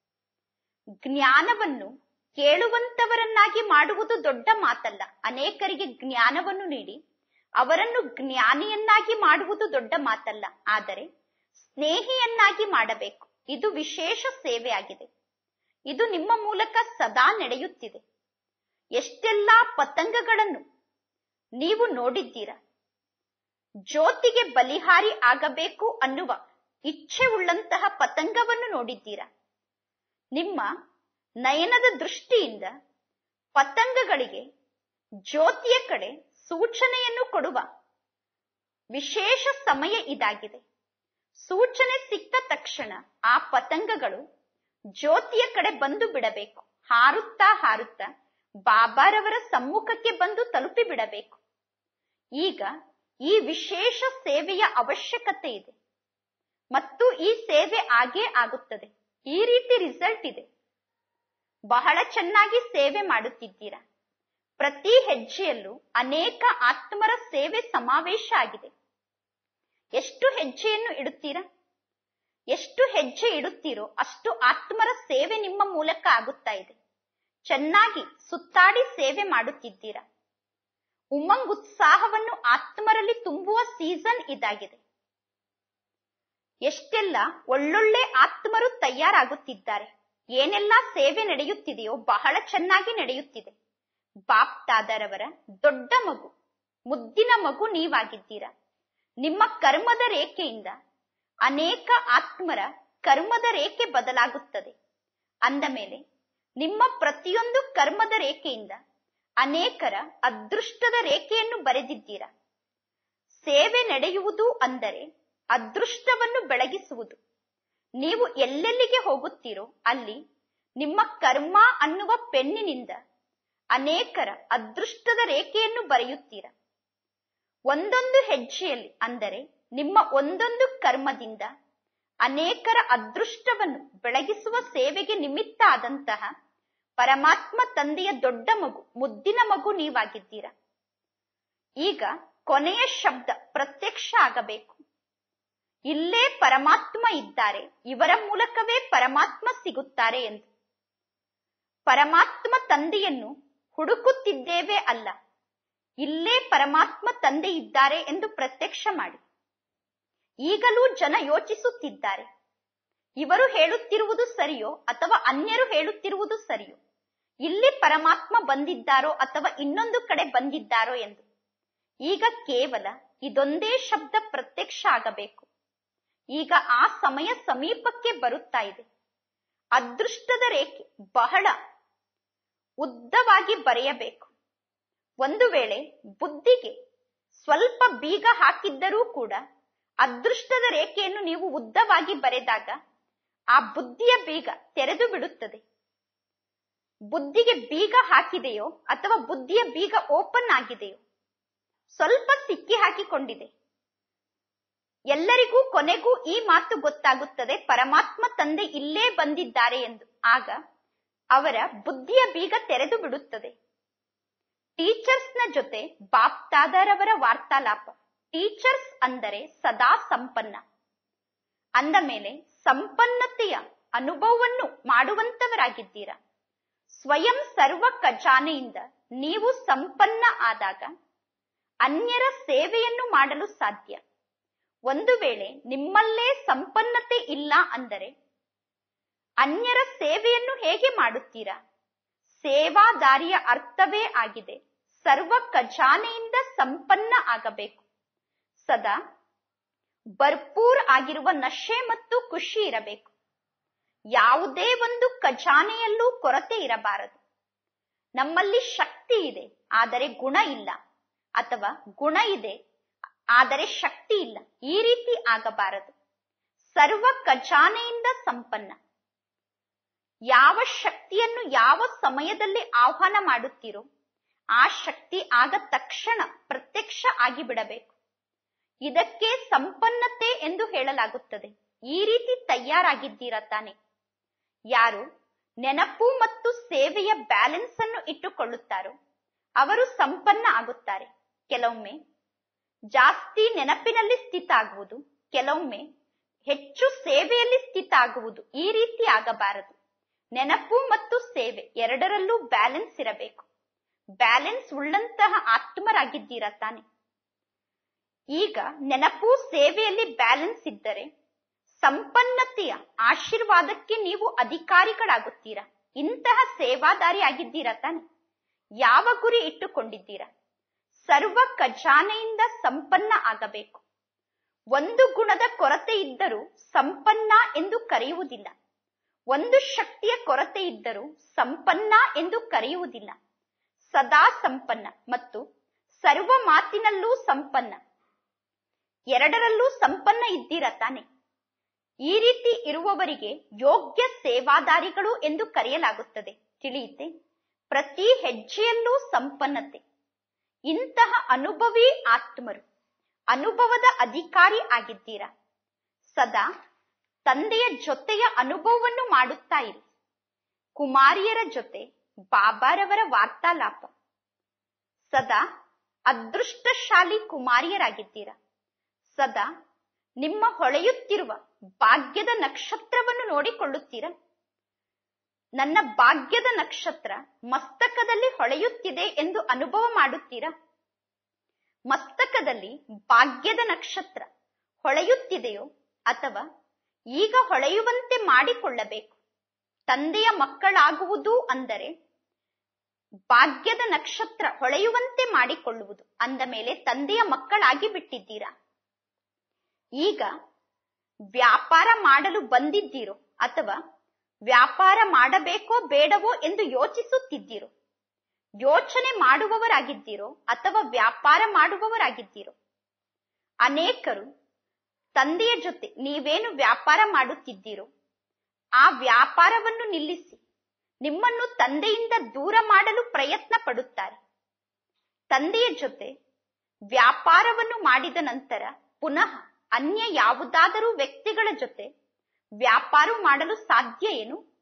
ಜ್ಞಾನವನ್ನು ಕೇಳುವಂತವರನ್ನಾಗಿ ಮಾಡುವುದು ದೊಡ್ಡ ಮಾತಲ್ಲ ಅನೇಕರಿಗೆ ಜ್ಞಾನವನ್ನು ನೀಡಿ ಅವರನ್ನು ಜ್ಞಾನಿಯನ್ನಾಗಿ ಮಾಡುವುದು ದೊಡ್ಡ ಮಾತಲ್ಲ ಆದರೆ ಸ್ನೇಹಿಯನ್ನಾಗಿ ಮಾಡಬೇಕು ಇದು ವಿಶೇಷ ಸೇವೆಯಾಗಿದೆ ಇದು ನಿಮ್ಮ ಮೂಲಕ ಸದಾ ನಡೆಯುತ್ತಿದೆ ಎಷ್ಟೆಲ್ಲಾ ಪತಂಗಗಳನ್ನು ನೀವು ನೋಡಿದ್ದೀರಾ ಜ್ಯೋತಿಗೆ ಬಲಿಹಾರಿ ಆಗಬೇಕು ಅನ್ನುವ ಇಚ್ಛೆ ಉಳ್ಳಂತಹ ಪತಂಗವನ್ನು ನೋಡಿದ್ದೀರಾ ನಿಮ್ಮ ನಯನದ ದೃಷ್ಟಿಯಿಂದ ಪತಂಗಗಳಿಗೆ ಜ್ಯೋತಿಯ ಕಡೆ ಸೂಚನೆಯನ್ನು ಕೊಡುವ ವಿಶೇಷ ಸಮಯ ಇದಾಗಿದೆ ಸೂಚನೆ ಸಿಕ್ಕ ತಕ್ಷಣ ಆ ಪತಂಗಗಳು ಜ್ಯೋತಿಯ ಕಡೆ ಬಂದು ಬಿಡಬೇಕು ಹಾರುತ್ತಾ ಹಾರುತ್ತಾ ಬಾಬಾರವರ ಸಮ್ಮುಖಕ್ಕೆ ಬಂದು ತಲುಪಿ ಬಿಡಬೇಕು ಈಗ ಈ ವಿಶೇಷ ಸೇವೆಯ ಅವಶ್ಯಕತೆ ಇದೆ ಮತ್ತು ಈ ಸೇವೆ ಆಗೇ ಆಗುತ್ತದೆ ಈ ರೀತಿ ರಿಸಲ್ಟ್ ಇದೆ ಬಹಳ ಚೆನ್ನಾಗಿ ಸೇವೆ ಮಾಡುತ್ತಿದ್ದೀರಾ ಪ್ರತಿ ಹೆಜ್ಜೆಯಲ್ಲೂ ಅನೇಕ ಆತ್ಮರ ಸೇವೆ ಸಮಾವೇಶ ಆಗಿದೆ ಎಷ್ಟು ಹೆಜ್ಜೆಯನ್ನು ಇಡುತ್ತೀರಾ ಎಷ್ಟು ಹೆಜ್ಜೆ ಇಡುತ್ತೀರೋ ಅಷ್ಟು ಆತ್ಮರ ಸೇವೆ ನಿಮ್ಮ ಮೂಲಕ ಆಗುತ್ತಾ ಇದೆ ಚೆನ್ನಾಗಿ ಸುತ್ತಾಡಿ ಸೇವೆ ಮಾಡುತ್ತಿದ್ದೀರಾ ಉಮಂಗ್ ಉತ್ಸಾಹವನ್ನು ಆತ್ಮರಲ್ಲಿ ತುಂಬುವ ಸೀಸನ್ ಇದಾಗಿದೆ ಎಷ್ಟೆಲ್ಲ ಒಳ್ಳೊಳ್ಳೆ ಆತ್ಮರು ತಯಾರಾಗುತ್ತಿದ್ದಾರೆ ಏನೆಲ್ಲ ಸೇವೆ ನಡೆಯುತ್ತಿದೆಯೋ ಬಹಳ ಚೆನ್ನಾಗಿ ನಡೆಯುತ್ತಿದೆ ಬಾಪ್ತಾದರವರ ದೊಡ್ಡ ಮಗು ಮುದ್ದಿನ ಮಗು ನೀವಾಗಿದ್ದೀರಾ ನಿಮ್ಮ ಕರ್ಮದ ರೇಖೆಯಿಂದ ಅನೇಕ ಆತ್ಮರ ಕರ್ಮದ ರೇಖೆ ಬದಲಾಗುತ್ತದೆ ಅಂದ ಮೇಲೆ ನಿಮ್ಮ ಪ್ರತಿಯೊಂದು ಕರ್ಮದ ರೇಖೆಯಿಂದ ಅನೇಕರ ಅದೃಷ್ಟದ ರೇಖೆಯನ್ನು ಬರೆದಿದ್ದೀರಾ ಸೇವೆ ನಡೆಯುವುದು ಅಂದರೆ ಅದೃಷ್ಟವನ್ನು ಬೆಳಗಿಸುವುದು ನೀವು ಎಲ್ಲೆಲ್ಲಿಗೆ ಹೋಗುತ್ತೀರೋ ಅಲ್ಲಿ ನಿಮ್ಮ ಕರ್ಮ ಅನ್ನುವ ಪೆನ್ನಿನಿಂದ ಅನೇಕರ ಅದೃಷ್ಟದ ರೇಖೆಯನ್ನು ಬರೆಯುತ್ತೀರಾ ಒಂದೊಂದು ಹೆಜ್ಜೆಯಲ್ಲಿ ಅಂದರೆ ನಿಮ್ಮ ಒಂದೊಂದು ಕರ್ಮದಿಂದ ಅನೇಕರ ಅದೃಷ್ಟವನ್ನು ಬೆಳಗಿಸುವ ಸೇವೆಗೆ ನಿಮಿತ್ತ ಆದಂತಹ ಪರಮಾತ್ಮ ತಂದೆಯ ದೊಡ್ಡ ಮಗು ಮುದ್ದಿನ ಮಗು ನೀವಾಗಿದ್ದೀರಾ ಈಗ ಕೊನೆಯ ಶಬ್ದ ಪ್ರತ್ಯಕ್ಷ ಆಗಬೇಕು ಇಲ್ಲೇ ಪರಮಾತ್ಮ ಇದ್ದಾರೆ ಇವರ ಮೂಲಕವೇ ಪರಮಾತ್ಮ ಸಿಗುತ್ತಾರೆ ಎಂದು ಪರಮಾತ್ಮ ತಂದೆಯನ್ನು ಹುಡುಕುತ್ತಿದ್ದೇವೆ ಅಲ್ಲ ಇಲ್ಲೇ ಪರಮಾತ್ಮ ತಂದೆ ಇದ್ದಾರೆ ಎಂದು ಪ್ರತ್ಯಕ್ಷ ಮಾಡಿ ಈಗಲೂ ಜನ ಯೋಚಿಸುತ್ತಿದ್ದಾರೆ ಇವರು ಹೇಳುತ್ತಿರುವುದು ಸರಿಯೋ ಅಥವಾ ಅನ್ಯರು ಹೇಳುತ್ತಿರುವುದು ಸರಿಯೋ ಇಲ್ಲಿ ಪರಮಾತ್ಮ ಬಂದಿದ್ದಾರೋ ಅಥವಾ ಇನ್ನೊಂದು ಕಡೆ ಬಂದಿದ್ದಾರೋ ಎಂದು ಈಗ ಕೇವಲ ಇದೊಂದೇ ಶಬ್ದ ಪ್ರತ್ಯಕ್ಷ ಆಗಬೇಕು ಈಗ ಆ ಸಮಯ ಸಮೀಪಕ್ಕೆ ಬರುತ್ತಾ ಇದೆ ಅದೃಷ್ಟದ ರೇಖೆ ಬಹಳ ಉದ್ದವಾಗಿ ಬರೆಯಬೇಕು ಒಂದು ವೇಳೆ ಬುದ್ಧಿಗೆ ಸ್ವಲ್ಪ ಬೀಗ ಹಾಕಿದ್ದರೂ ಕೂಡ ಅದೃಷ್ಟದ ರೇಖೆಯನ್ನು ನೀವು ಉದ್ದವಾಗಿ ಬರೆದಾಗ ಆ ಬುದ್ಧಿಯ ಬೀಗ ತೆರೆದು ಬಿಡುತ್ತದೆ ಬುದ್ಧಿಗೆ ಬೀಗ ಹಾಕಿದೆಯೋ ಅಥವಾ ಬುದ್ಧಿಯ ಬೀಗ ಓಪನ್ ಆಗಿದೆಯೋ ಸ್ವಲ್ಪ ಸಿಕ್ಕಿ ಹಾಕಿಕೊಂಡಿದೆ ಎಲ್ಲರಿಗೂ ಕೊನೆಗೂ ಈ ಮಾತು ಗೊತ್ತಾಗುತ್ತದೆ ಪರಮಾತ್ಮ ತಂದೆ ಇಲ್ಲೇ ಬಂದಿದ್ದಾರೆ ಎಂದು ಆಗ ಅವರ ಬುದ್ಧಿಯ ಬೀಗ ತೆರೆದು ಬಿಡುತ್ತದೆ ಟೀಚರ್ಸ್ ನ ಜೊತೆ ಬಾಪ್ತಾದರವರ ವಾರ್ತಾಲಾಪ ಟೀಚರ್ಸ್ ಅಂದರೆ ಸದಾ ಸಂಪನ್ನ ಅಂದ ಮೇಲೆ ಸಂಪನ್ನತೆಯ ಅನುಭವವನ್ನು ಮಾಡುವಂತವರಾಗಿದ್ದೀರಾ ಸ್ವಯಂ ಸರ್ವ ಖಜಾನೆಯಿಂದ ನೀವು ಸಂಪನ್ನ ಆದಾಗ ಅನ್ಯರ ಸೇವೆಯನ್ನು ಮಾಡಲು ಸಾಧ್ಯ ಒಂದು ವೇಳೆ ನಿಮ್ಮಲ್ಲೇ ಸಂಪನ್ನತೆ ಇಲ್ಲ ಅಂದರೆ ಅನ್ಯರ ಸೇವೆಯನ್ನು ಹೇಗೆ ಮಾಡುತ್ತೀರಾ ಸೇವಾದಾರಿಯ ಅರ್ಥವೇ ಆಗಿದೆ ಸರ್ವ ಖಜಾನೆಯಿಂದ ಸಂಪನ್ನ ಆಗಬೇಕು ಸದಾ ಭರ್ಪೂರ್ ಆಗಿರುವ ನಶೆ ಮತ್ತು ಖುಷಿ ಇರಬೇಕು ಯಾವುದೇ ಒಂದು ಖಜಾನೆಯಲ್ಲೂ ಕೊರತೆ ಇರಬಾರದು ನಮ್ಮಲ್ಲಿ ಶಕ್ತಿ ಇದೆ ಆದರೆ ಗುಣ ಇಲ್ಲ ಅಥವಾ ಗುಣ ಇದೆ ಆದರೆ ಶಕ್ತಿ ಇಲ್ಲ ಈ ರೀತಿ ಆಗಬಾರದು ಸರ್ವ ಖಜಾನೆಯಿಂದ ಸಂಪನ್ನ ಯಾವ ಶಕ್ತಿಯನ್ನು ಯಾವ ಸಮಯದಲ್ಲಿ ಆಹ್ವಾನ ಮಾಡುತ್ತೀರೋ ಆ ಶಕ್ತಿ ಆಗ ತಕ್ಷಣ ಪ್ರತ್ಯಕ್ಷ ಆಗಿಬಿಡಬೇಕು ಇದಕ್ಕೆ ಸಂಪನ್ನತೆ ಎಂದು ಹೇಳಲಾಗುತ್ತದೆ ಈ ರೀತಿ ತಯಾರಾಗಿದ್ದೀರಾ ತಾನೆ ಯಾರು ನೆನಪು ಮತ್ತು ಸೇವೆಯ ಬ್ಯಾಲೆನ್ಸ್ ಅನ್ನು ಇಟ್ಟುಕೊಳ್ಳುತ್ತಾರೋ ಅವರು ಸಂಪನ್ನ ಆಗುತ್ತಾರೆ ಕೆಲವೊಮ್ಮೆ ಜಾಸ್ತಿ ನೆನಪಿನಲ್ಲಿ ಸ್ಥಿತ ಆಗುವುದು ಕೆಲವೊಮ್ಮೆ ಹೆಚ್ಚು ಸೇವೆಯಲ್ಲಿ ಸ್ಥಿತ ಆಗುವುದು ಈ ರೀತಿ ಆಗಬಾರದು ನೆನಪು ಮತ್ತು ಸೇವೆ ಎರಡರಲ್ಲೂ ಬ್ಯಾಲೆನ್ಸ್ ಇರಬೇಕು ಬ್ಯಾಲೆನ್ಸ್ ಉಳ್ಳಂತಹ ಆತ್ಮರಾಗಿದ್ದೀರಾ ತಾನೆ ಈಗ ನೆನಪು ಸೇವೆಯಲ್ಲಿ ಬ್ಯಾಲೆನ್ಸ್ ಇದ್ದರೆ ಸಂಪನ್ನತೆಯ ಆಶೀರ್ವಾದಕ್ಕೆ ನೀವು ಅಧಿಕಾರಿಗಳಾಗುತ್ತೀರಾ ಇಂತಹ ಸೇವಾದಾರಿ ಆಗಿದ್ದೀರಾ ತಾನೆ ಯಾವ ಗುರಿ ಇಟ್ಟುಕೊಂಡಿದ್ದೀರಾ ಸರ್ವ ಖಜಾನೆಯಿಂದ ಸಂಪನ್ನ ಆಗಬೇಕು ಒಂದು ಗುಣದ ಕೊರತೆ ಇದ್ದರೂ ಸಂಪನ್ನ ಎಂದು ಕರೆಯುವುದಿಲ್ಲ ಒಂದು ಶಕ್ತಿಯ ಕೊರತೆ ಇದ್ದರೂ ಸಂಪನ್ನ ಎಂದು ಕರೆಯುವುದಿಲ್ಲ ಸದಾ ಸಂಪನ್ನ ಮತ್ತು ಸರ್ವ ಮಾತಿನಲ್ಲೂ ಸಂಪನ್ನ ಎರಡರಲ್ಲೂ ಸಂಪನ್ನ ಇದ್ದೀರಾ ತಾನೆ ಈ ರೀತಿ ಇರುವವರಿಗೆ ಯೋಗ್ಯ ಸೇವಾದಾರಿಗಳು ಎಂದು ಕರೆಯಲಾಗುತ್ತದೆ ತಿಳಿಯುತ್ತೆ ಪ್ರತಿ ಹೆಜ್ಜೆಯಲ್ಲೂ ಸಂಪನ್ನತೆ ಇಂತಹ ಅನುಭವಿ ಆತ್ಮರು ಅನುಭವದ ಅಧಿಕಾರಿ ಆಗಿದ್ದೀರಾ ಸದಾ ತಂದೆಯ ಜೊತೆಯ ಅನುಭವವನ್ನು ಮಾಡುತ್ತಾ ಇರಿ ಕುಮಾರಿಯರ ಜೊತೆ ಬಾಬಾರವರ ವಾರ್ತಾಲಾಪ ಸದಾ ಅದೃಷ್ಟಶಾಲಿ ಕುಮಾರಿಯರಾಗಿದ್ದೀರಾ ಸದಾ ನಿಮ್ಮ ಹೊಳೆಯುತ್ತಿರುವ ಭಾಗ್ಯದ ನಕ್ಷತ್ರವನ್ನು ನೋಡಿಕೊಳ್ಳುತ್ತೀರಾ ನನ್ನ ಭಾಗ್ಯದ ನಕ್ಷತ್ರ ಮಸ್ತಕದಲ್ಲಿ ಹೊಳೆಯುತ್ತಿದೆ ಎಂದು ಅನುಭವ ಮಾಡುತ್ತೀರಾ ಮಸ್ತಕದಲ್ಲಿ ಭಾಗ್ಯದ ನಕ್ಷತ್ರ ಹೊಳೆಯುತ್ತಿದೆಯೋ ಅಥವಾ ಈಗ ಹೊಳೆಯುವಂತೆ ಮಾಡಿಕೊಳ್ಳಬೇಕು ತಂದೆಯ ಮಕ್ಕಳಾಗುವುದು ಅಂದರೆ ಭಾಗ್ಯದ ನಕ್ಷತ್ರ ಹೊಳೆಯುವಂತೆ ಮಾಡಿಕೊಳ್ಳುವುದು ಅಂದ ಮೇಲೆ ತಂದೆಯ ಮಕ್ಕಳಾಗಿ ಬಿಟ್ಟಿದ್ದೀರಾ ಈಗ ವ್ಯಾಪಾರ ಮಾಡಲು ಬಂದಿದ್ದೀರೋ ಅಥವಾ ವ್ಯಾಪಾರ ಮಾಡಬೇಕೋ ಬೇಡವೋ ಎಂದು ಯೋಚಿಸುತ್ತಿದ್ದೀರೋ ಯೋಚನೆ ಮಾಡುವವರಾಗಿದ್ದೀರೋ ಅಥವಾ ವ್ಯಾಪಾರ ಮಾಡುವವರಾಗಿದ್ದೀರೋ ಅನೇಕರು ತಂದೆಯ ಜೊತೆ ನೀವೇನು ವ್ಯಾಪಾರ ಮಾಡುತ್ತಿದ್ದೀರೋ ಆ ವ್ಯಾಪಾರವನ್ನು ನಿಲ್ಲಿಸಿ ನಿಮ್ಮನ್ನು ತಂದೆಯಿಂದ ದೂರ ಮಾಡಲು ಪ್ರಯತ್ನ ಪಡುತ್ತಾರೆ ತಂದೆಯ ಜೊತೆ ವ್ಯಾಪಾರವನ್ನು ಮಾಡಿದ ನಂತರ ಪುನಃ ಅನ್ಯ ಯಾವುದಾದರೂ ವ್ಯಕ್ತಿಗಳ ಜೊತೆ ವ್ಯಾಪಾರ ಮಾಡಲು ಸಾಧ್ಯ ಏನು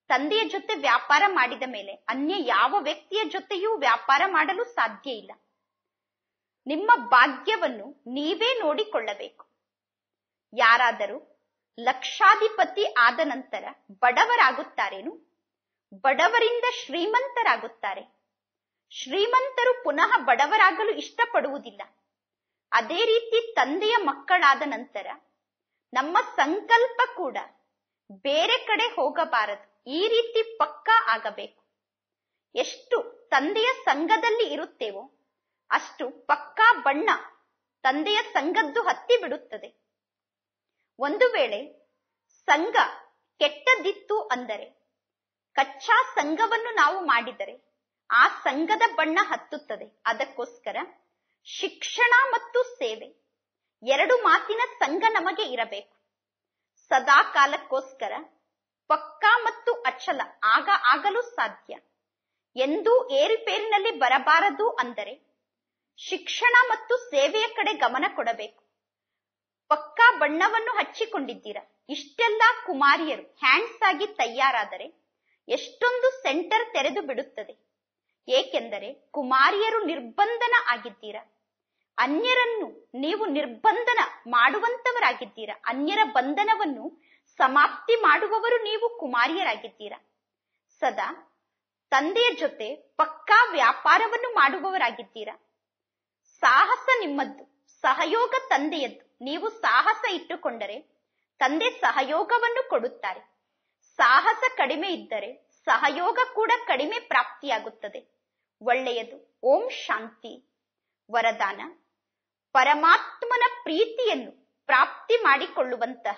ತಂದೆಯ ಜೊತೆ ವ್ಯಾಪಾರ ಮಾಡಿದ ಮೇಲೆ ಅನ್ಯ ಯಾವ ವ್ಯಕ್ತಿಯ ಜೊತೆಯೂ ವ್ಯಾಪಾರ ಮಾಡಲು ಸಾಧ್ಯ ಇಲ್ಲ ನಿಮ್ಮ ಭಾಗ್ಯವನ್ನು ನೀವೇ ನೋಡಿಕೊಳ್ಳಬೇಕು ಯಾರಾದರೂ ಲಕ್ಷಾಧಿಪತಿ ಆದ ನಂತರ ಬಡವರಾಗುತ್ತಾರೇನು ಬಡವರಿಂದ ಶ್ರೀಮಂತರಾಗುತ್ತಾರೆ ಶ್ರೀಮಂತರು ಪುನಃ ಬಡವರಾಗಲು ಇಷ್ಟಪಡುವುದಿಲ್ಲ ಅದೇ ರೀತಿ ತಂದೆಯ ಮಕ್ಕಳಾದ ನಂತರ ನಮ್ಮ ಸಂಕಲ್ಪ ಕೂಡ ಬೇರೆ ಕಡೆ ಹೋಗಬಾರದು ಈ ರೀತಿ ಪಕ್ಕಾ ಆಗಬೇಕು ಎಷ್ಟು ತಂದೆಯ ಸಂಘದಲ್ಲಿ ಇರುತ್ತೇವೋ ಅಷ್ಟು ಪಕ್ಕಾ ಬಣ್ಣ ತಂದೆಯ ಸಂಘದ್ದು ಹತ್ತಿ ಬಿಡುತ್ತದೆ ಒಂದು ವೇಳೆ ಸಂಘ ಕೆಟ್ಟದಿತ್ತು ಅಂದರೆ ಕಚ್ಚಾ ಸಂಘವನ್ನು ನಾವು ಮಾಡಿದರೆ ಆ ಸಂಘದ ಬಣ್ಣ ಹತ್ತುತ್ತದೆ ಅದಕ್ಕೋಸ್ಕರ ಶಿಕ್ಷಣ ಮತ್ತು ಸೇವೆ ಎರಡು ಮಾತಿನ ಸಂಘ ನಮಗೆ ಇರಬೇಕು ಸದಾ ಕಾಲಕ್ಕೋಸ್ಕರ ಪಕ್ಕಾ ಮತ್ತು ಅಚಲ ಆಗ ಆಗಲು ಸಾಧ್ಯ ಎಂದೂ ಏರುಪೇರಿನಲ್ಲಿ ಬರಬಾರದು ಅಂದರೆ ಶಿಕ್ಷಣ ಮತ್ತು ಸೇವೆಯ ಕಡೆ ಗಮನ ಕೊಡಬೇಕು ಪಕ್ಕಾ ಬಣ್ಣವನ್ನು ಹಚ್ಚಿಕೊಂಡಿದ್ದೀರಾ ಇಷ್ಟೆಲ್ಲ ಕುಮಾರಿಯರು ಹ್ಯಾಂಡ್ಸ್ ಆಗಿ ತಯಾರಾದರೆ ಎಷ್ಟೊಂದು ಸೆಂಟರ್ ತೆರೆದು ಬಿಡುತ್ತದೆ ಏಕೆಂದರೆ ಕುಮಾರಿಯರು ನಿರ್ಬಂಧನ ಆಗಿದ್ದೀರಾ ಅನ್ಯರನ್ನು ನೀವು ನಿರ್ಬಂಧನ ಮಾಡುವಂತವರಾಗಿದ್ದೀರಾ ಅನ್ಯರ ಬಂಧನವನ್ನು ಸಮಾಪ್ತಿ ಮಾಡುವವರು ನೀವು ಕುಮಾರಿಯರಾಗಿದ್ದೀರಾ ಸದಾ ತಂದೆಯ ಜೊತೆ ಪಕ್ಕಾ ವ್ಯಾಪಾರವನ್ನು ಮಾಡುವವರಾಗಿದ್ದೀರಾ ಸಾಹಸ ನಿಮ್ಮದ್ದು ಸಹಯೋಗ ತಂದೆಯದ್ದು ನೀವು ಸಾಹಸ ಇಟ್ಟುಕೊಂಡರೆ ತಂದೆ ಸಹಯೋಗವನ್ನು ಕೊಡುತ್ತಾರೆ ಸಾಹಸ ಕಡಿಮೆ ಇದ್ದರೆ ಸಹಯೋಗ ಕೂಡ ಕಡಿಮೆ ಪ್ರಾಪ್ತಿಯಾಗುತ್ತದೆ ಒಳ್ಳೆಯದು ಓಂ ಶಾಂತಿ ವರದಾನ ಪರಮಾತ್ಮನ ಪ್ರೀತಿಯನ್ನು ಪ್ರಾಪ್ತಿ ಮಾಡಿಕೊಳ್ಳುವಂತಹ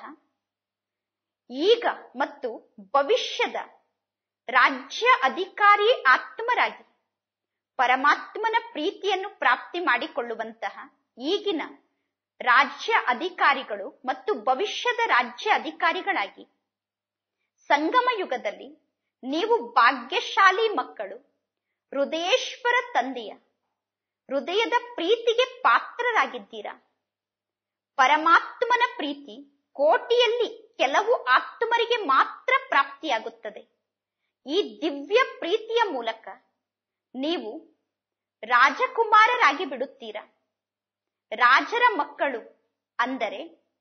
ಈಗ ಮತ್ತು ಭವಿಷ್ಯದ ರಾಜ್ಯ ಅಧಿಕಾರಿ ಆತ್ಮರಾಗಿ ಪರಮಾತ್ಮನ ಪ್ರೀತಿಯನ್ನು ಪ್ರಾಪ್ತಿ ಮಾಡಿಕೊಳ್ಳುವಂತಹ ಈಗಿನ ರಾಜ್ಯ ಅಧಿಕಾರಿಗಳು ಮತ್ತು ಭವಿಷ್ಯದ ರಾಜ್ಯ ಅಧಿಕಾರಿಗಳಾಗಿ ಸಂಗಮ ಯುಗದಲ್ಲಿ ನೀವು ಭಾಗ್ಯಶಾಲಿ ಮಕ್ಕಳು ಹೃದಯೇಶ್ವರ ತಂದೆಯ ಹೃದಯದ ಪ್ರೀತಿಗೆ ಪಾತ್ರರಾಗಿದ್ದೀರಾ ಪರಮಾತ್ಮನ ಪ್ರೀತಿ ಕೋಟಿಯಲ್ಲಿ ಕೆಲವು ಆತ್ಮರಿಗೆ ಮಾತ್ರ ಪ್ರಾಪ್ತಿಯಾಗುತ್ತದೆ ಈ ದಿವ್ಯ ಪ್ರೀತಿಯ ಮೂಲಕ ನೀವು ರಾಜಕುಮಾರರಾಗಿ ಬಿಡುತ್ತೀರಾ ರಾಜರ ಮಕ್ಕಳು ಅಂದರೆ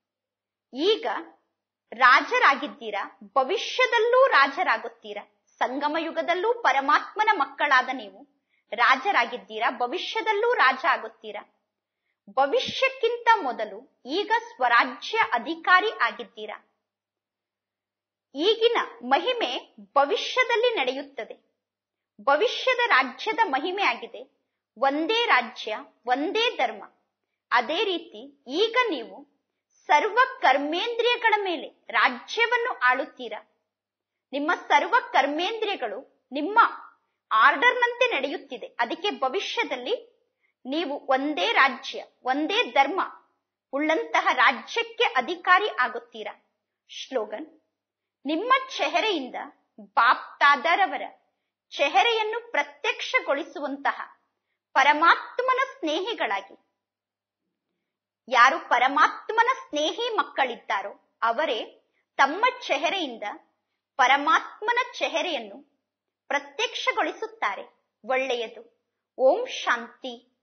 ಈಗ ರಾಜರಾಗಿದ್ದೀರಾ ಭವಿಷ್ಯದಲ್ಲೂ ರಾಜರಾಗುತ್ತೀರಾ ಸಂಗಮ ಯುಗದಲ್ಲೂ ಪರಮಾತ್ಮನ ಮಕ್ಕಳಾದ ನೀವು ರಾಜರಾಗಿದ್ದೀರಾ ಭವಿಷ್ಯದಲ್ಲೂ ರಾಜ ಆಗುತ್ತೀರಾ ಭವಿಷ್ಯಕ್ಕಿಂತ ಮೊದಲು ಈಗ ಸ್ವರಾಜ್ಯ ಅಧಿಕಾರಿ ಆಗಿದ್ದೀರಾ ಈಗಿನ ಮಹಿಮೆ ಭವಿಷ್ಯದಲ್ಲಿ ನಡೆಯುತ್ತದೆ ಭವಿಷ್ಯದ ರಾಜ್ಯದ ಮಹಿಮೆ ಆಗಿದೆ ಒಂದೇ ರಾಜ್ಯ ಒಂದೇ ಧರ್ಮ ಅದೇ ರೀತಿ ಈಗ ನೀವು ಸರ್ವ ಕರ್ಮೇಂದ್ರಿಯಗಳ ಮೇಲೆ ರಾಜ್ಯವನ್ನು ಆಳುತ್ತೀರಾ ನಿಮ್ಮ ಸರ್ವ ಕರ್ಮೇಂದ್ರಿಯಗಳು ನಿಮ್ಮ ಆರ್ಡರ್ನಂತೆ ನಡೆಯುತ್ತಿದೆ ಅದಕ್ಕೆ ಭವಿಷ್ಯದಲ್ಲಿ ನೀವು ಒಂದೇ ರಾಜ್ಯ ಒಂದೇ ಧರ್ಮ ಉಳ್ಳಂತಹ ರಾಜ್ಯಕ್ಕೆ ಅಧಿಕಾರಿ ಆಗುತ್ತೀರಾ ಶ್ಲೋಗನ್ ನಿಮ್ಮ ಚೆಹರೆಯಿಂದ ಬಾಪ್ತಾದರವರ ಚೆಹರೆಯನ್ನು ಪ್ರತ್ಯಕ್ಷಗೊಳಿಸುವಂತಹ ಪರಮಾತ್ಮನ ಸ್ನೇಹಿಗಳಾಗಿ ಯಾರು ಪರಮಾತ್ಮನ ಸ್ನೇಹಿ ಮಕ್ಕಳಿದ್ದಾರೋ ಅವರೇ ತಮ್ಮ ಚೆಹರೆಯಿಂದ ಪರಮಾತ್ಮನ ಚೆಹರೆಯನ್ನು ಪ್ರತ್ಯಕ್ಷಗೊಳಿಸುತ್ತಾರೆ ಒಳ್ಳೆಯದು ಓಂ ಶಾಂತಿ